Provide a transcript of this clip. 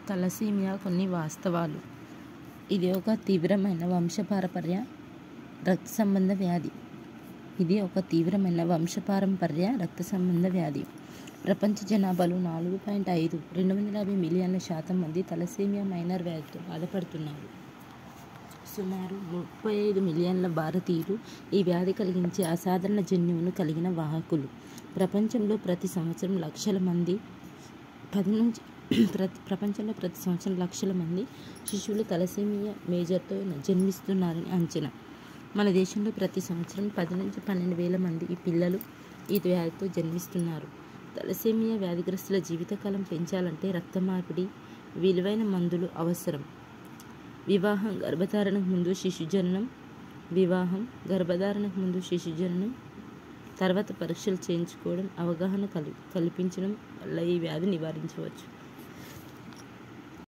thalassaemia కొన్ని వాస్తవాలు ఇది ఒక తీవ్రమైన వంశపారపర్య రక్త సంబంధ వ్యాధి ఇది ఒక తీవ్రమైన వంశపారంపర్య రక్త సంబంధ వ్యాధి ప్రపంచ జనాభాలో నాలుగు పాయింట్ ఐదు రెండు వందల యాభై మిలియన్ల శాతం మంది తలసేమియా మైనర్ వ్యాధితో బాధపడుతున్నారు సుమారు ముప్పై ఐదు మిలియన్ల భారతీయులు ఈ వ్యాధి కలిగించే అసాధారణ జన్యువును కలిగిన వాహకులు ప్రపంచంలో ప్రతి సంవత్సరం లక్షల మంది పది నుంచి ప్రతి ప్రపంచంలో ప్రతి సంవత్సరం లక్షల మంది శిశువులు తలసేమియా మేజర్తో జన్మిస్తున్నారని అంచనా మన దేశంలో ప్రతి సంవత్సరం పది నుంచి పన్నెండు వేల మంది ఈ పిల్లలు ఈ వ్యాధితో జన్మిస్తున్నారు తలసేమియా వ్యాధిగ్రస్తుల జీవితకాలం పెంచాలంటే రక్త మార్పిడి విలువైన మందులు అవసరం వివాహం గర్భధారణకు ముందు శిశు జననం వివాహం గర్భధారణకు ముందు శిశు జననం తర్వాత పరీక్షలు చేయించుకోవడం అవగాహన కలి కల్పించడం వల్ల ఈ వ్యాధి నివారించవచ్చు